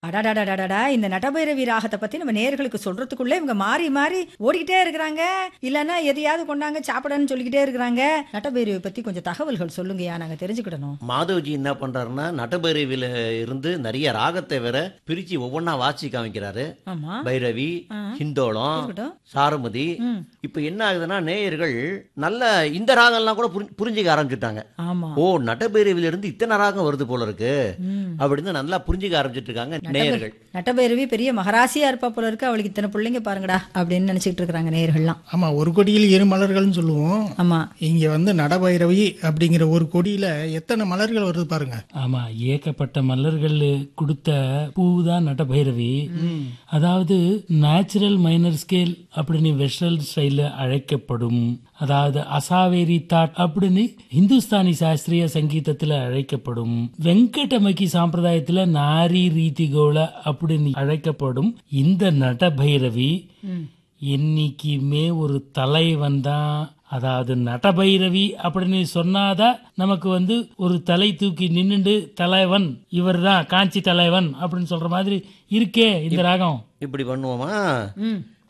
அடாடாடாடாடா இந்த நடபைரவி ராகத்தை பத்தி நம்ம நேர்களுக்கு சொல்றதுக்குள்ள இவங்க மாறி மாறி ஓடிக்கிட்டே இருக்கிறாங்க இல்லைன்னா எதையாவது கொண்டாங்க சாப்பிடன்னு சொல்லிக்கிட்டே இருக்கிறாங்க நடபைரவி பத்தி கொஞ்சம் தகவல்கள் சொல்லுங்கய்யா நாங்க தெரிஞ்சுக்கிடணும் மாதவ்ஜி என்ன பண்றாருன்னா நட்டபைரவியில இருந்து நிறைய ராகத்தை வேற பிரிச்சு ஒவ்வொன்றா வாசி காமிக்கிறாரு ஆமா பைரவி ஹிந்தோளம் இருக்கட்டும் சாருமதி ம். இப்ப என்ன ஆகுதுன்னா நேயர்கள் நல்ல இந்த ராகம்லாம் கூட புரி- புரிஞ்சுக்க ஆரம்பிச்சுட்டாங்க ஆமா ஓ நட்டபைரவியில இருந்து இத்தனை ராகம் வருது போல இருக்கு ம். அப்படின்னு நல்லா புரிஞ்சுக்க ஆரம்பிச்சிட்டு இருக்காங்க நேயர்கள் நட்டபைரவி பெரிய மகராசியா இருப்பா போல இருக்கு அவளுக்கு இத்தனை பிள்ளைங்க பாருங்கடா அப்படின்னு நினைச்சிட்டு இருக்கிறாங்க நேர்கள்லாம் ஆமா ஒரு கொடியில் இரு மலர்கள்னு சொல்லுவோம் ஆமா இங்க வந்து நடபைரவி அப்படிங்கிற ஒரு கொடியில எத்தனை மலர்கள் வருது பாருங்க ஆமா ஏகப்பட்ட மலர்கள் கொடுத்த பூ தான் நட்டபைரவி அதாவது நேச்சுரல் மைனர் ஸ்கேல் அப்படின்னு வெஸ்டர்ன் ஸ்டைல அழைக்கப்படும் அதாவது அசாவேரி தாட் அப்படின்னு இந்துஸ்தானி சாஸ்திரிய சங்கீதத்துல அழைக்கப்படும் வெங்கடமகி சாம்பிரதாயத்துல நாரி ரீதிகோள அப்படின்னு அழைக்கப்படும் இந்த நடபைரவி என்னைக்குமே ஒரு தலைவன் தான் அதாவது நடபைரவி அப்படின்னு சொன்னாதான் நமக்கு வந்து ஒரு தலை தூக்கி நின்னுண்டு தலைவன் இவர்தான் காஞ்சி தலைவன் அப்படின்னு சொல்ற மாதிரி இருக்கே இந்த ராகம் இப்படி பண்ணுவோமா ம்